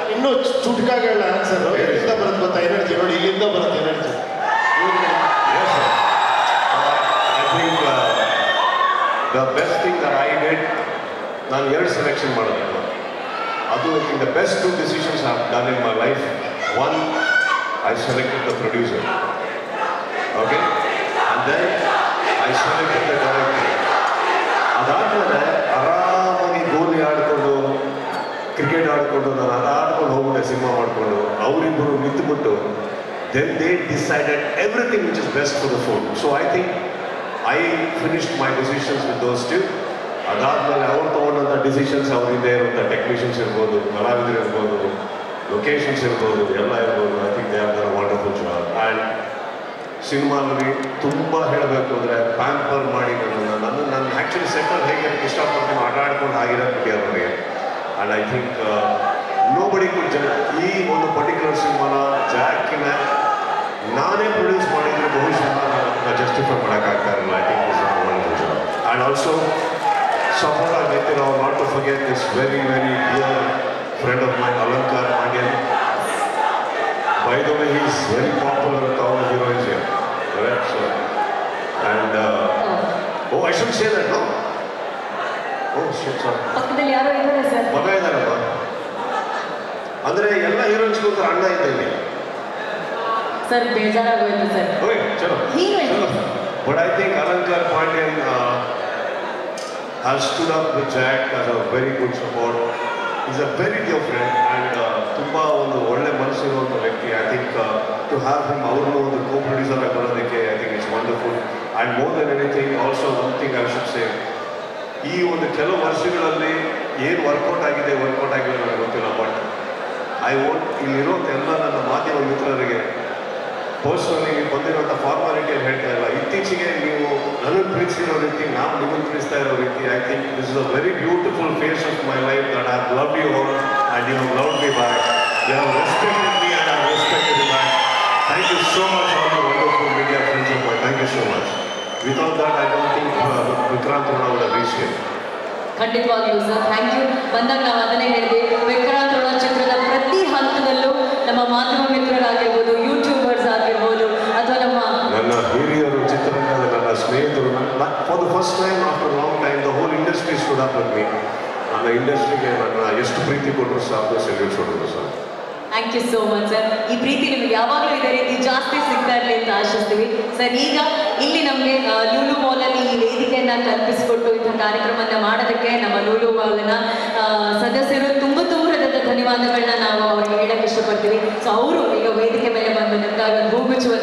ಇನ್ನೂ ಚುಟ್ಕಾಗಲ್ಲ ಆನ್ಸರ್ ಎಲ್ಲಿಂದ ಬರುತ್ತೆ ಗೊತ್ತಾ ಎನರ್ಜಿ ನೋಡಿ ಇಲ್ಲಿಂದ ಬರುತ್ತೆ energy Yes, sir. I think uh, the best thing that I did, ನಾನು ಎರಡು ಸೆಲೆಕ್ಷನ್ ಮಾಡಿದೆ ಅದು I think the best two decisions have done in my life one I selected the producer okay and then I selected the director ಅದಾದ್ಮೇಲೆ ಆರಾಮಾಗಿ ಗೋಲಿ ಆಡಿಕೊಂಡು cricket ಆಡಿಕೊಂಡು ನಾನು ಅದು ಆಡ್ಕೊಂಡು ಹೋಗ್ಬಿಟ್ಟೆ ಸಿನಿಮಾ ಮಾಡಿಕೊಂಡು ಅವರಿಬ್ಬರು ನಿಂತುಬಿಟ್ಟು then they decided everything which is best for the food so I think I finished my decisions with those two ಅದಾದ್ಮೇಲೆ ಅವ್ರು ತೊಗೊಂಡಂಥ ಡಿಸಿಷನ್ಸ್ ಅವರಿಂದ ಇರುವಂಥ ಟೆಕ್ನಿಷಿಯನ್ಸ್ ಇರ್ಬೋದು ಕಲಾವಿದರು ಇರ್ಬೋದು ಲೊಕೇಶನ್ಸ್ ಇರ್ಬೋದು ಎಲ್ಲ ಇರ್ಬೋದು I think they are done wonderful job and ಸಿನಿಮಾದಲ್ಲಿ ತುಂಬ ಹೇಳಬೇಕು ಅಂದರೆ ಪ್ಯಾಂಪರ್ ಮಾಡಿ ನನ್ನನ್ನು ನನ್ನ ನಾನು ಆ್ಯಕ್ಚುಲಿ ಸೆಟ್ಟಲ್ಲಿ ಹೇಗೆ ಇಷ್ಟಪಡ್ತೀನಿ ಆಟ ಆಡ್ಕೊಂಡು ಆಗಿರೋದು ಬಿಟ್ಟಿದ್ದಾರೆ ನನಗೆ ಆ್ಯಂಡ್ ಐ ಥಿಂಕ್ ನೋ ಬಡಿ ಕುಡ್ ಜನ ಈ ಒಂದು ಪರ್ಟಿಕ್ಯುಲರ್ ಸಿನಿಮಾನ ಜಾಕಿನ ನಾನೇ ಪ್ರೊಡ್ಯೂಸ್ ಮಾಡಿದರೆ ಬಹುಶಃ ನಾನು ಜಸ್ಟಿಫೈ ಮಾಡೋಕ್ಕಾಗ್ತಾ ಇರಲಿಲ್ಲ I think is wonderful job and also support ಆಗೈತೆ ನಾವು not to forget this very very dear friend of my Alankar Pandian By the way, he's very popular with all the heroines here. Correct? So, and, uh, oh, I shouldn't say that, no? Oh, shit, sorry. ಪಕ್ಕದಲ್ಲಿ ಯಾರೋ ಇದ್ದಾರೆ sir ಮಗ ಇದ್ದಾರಪ್ಪ ಅಂದ್ರೆ ಎಲ್ಲ ಹೀರೋಯಿನ್ಸ್ಗೂ ಅಣ್ಣ ಇದ್ದೇನೆ sir ಬೇಜಾರಾಗೋಯ್ತು ಸರ್ ಓಕೆ ಚಲೋ Heroine. ಚಲೋ but I think Alankar Pandian has stood up with Jack as a very good support. He's a very dear friend and uh, ತುಂಬ ಒಂದು ಒಳ್ಳೆ ಮನಸ್ಸಿರುವಂಥ ವ್ಯಕ್ತಿ I think to have him ಅವ್ರನ್ನೂ ಒಂದು ಕೋ ಪ್ರೊಡ್ಯೂಸರ್ ಆಗಿ ಬರೋದಕ್ಕೆ I think it's wonderful and more than anything also one thing I should say ಈ ಒಂದು ಕೆಲವು ವರ್ಷಗಳಲ್ಲಿ ಏನು ವರ್ಕೌಟ್ ಆಗಿದೆ ವರ್ಕೌಟ್ ಆಗಿದೆ ನನಗೆ ಗೊತ್ತಿಲ್ಲ ಬಟ್ ಐ ವಾಂಟ್ ಇಲ್ಲಿರೋಂಥ ಎಲ್ಲ ನನ್ನ ಮಾಧ್ಯಮ ಮಿತ್ರರಿಗೆ ಪರ್ಸ್ನಲಿ ಬಂದಿರುವಂಥ ಫಾರ್ಮಾಲಿಟಿಯಲ್ಲಿ ಹೇಳ್ತಾ ಇಲ್ಲ ಇತ್ತೀಚೆಗೆ ನೀವು ನನ್ನನ್ನು ಪ್ರೀತಿಸಿರೋ ರೀತಿ ನಾವು ನಿಮ್ಮನ್ನು ಪ್ರೀತಿಸ್ತಾ ಇರೋ ರೀತಿ I think this is a very beautiful phase of my life that I love you all and you have love me back you have respected me and I respected you back thank you so much all the wonderful media friends of my thank you so much without that I don't think Vikrant Rona would reach here ಖಂಡಿತವಾಗ್ಲೂ sir thank you ಬಂದಾಗ ನಾವು ಅದನ್ನೇ ಹೇಳಿದ್ವಿ ವಿಕ್ರಾಂತ್ ರೋಣ ಚಿತ್ರದ ಪ್ರತಿ ಹಂತದಲ್ಲೂ ನಮ್ಮ ಮಾಧ್ಯಮ ಮಿತ್ರರಾಗಿರ್ಬೋದು ಯೂಟ್ಯೂಬರ್ಸ್ ಆಗಿರ್ಬೋದು ಅಥವಾ ನಮ್ಮ ನನ್ನ ಹಿರಿಯರು ಚಿತ್ರರಂಗದ ನನ್ನ ಸ್ನೇಹಿತರು for the first time after long time the whole industry stood up with me ನನ್ನ ಇಂಡಸ್ಟ್ರಿಗೆ ನನ್ನ ಎಷ್ಟು ಪ್ರೀತಿ ಕೊಟ್ಟರು ಸಾಕು ಸೆಲ್ಯೂಟ್ ಕೊಟ್ಟರು sir thank you so much sir ಈ ಪ್ರೀತಿ ನಿಮಗೆ ಯಾವಾಗಲೂ ಇದೇ ರೀತಿ ಜಾಸ್ತಿ ಸಿಗ್ತಾ ಇರಲಿ ಅಂತ ಆಶಿಸ್ತೀವಿ ಸರ್ ಈಗ ಇಲ್ಲಿ ನಮಗೆ ಲೂಲು ಮಾಲಲ್ಲಿ ಈ ವೇದಿಕೆಯನ್ನ ಕಲ್ಪಿಸಿಕೊಟ್ಟು ಇಂಥ ಕಾರ್ಯಕ್ರಮನ ಮಾಡೋದಕ್ಕೆ ನಮ್ಮ ಲೂಲು ಮಾಲಿನ ಆ, ಸದಸ್ಯರು ತುಂಬ ತುಂಬ ಹೃದಯದ ಧನ್ಯವಾದಗಳನ್ನ ನಾವು ಅವರಿಗೆ ಹೇಳಕ್ಕೆ ಇಷ್ಟಪಡ್ತೀವಿ ಸೊ ಅವರು ಈಗ ವೇದಿಕೆ ಮೇಲೆ ಬಂದು ನಿಮ್ಗಾಗಿ ಒಂದು ಹೂ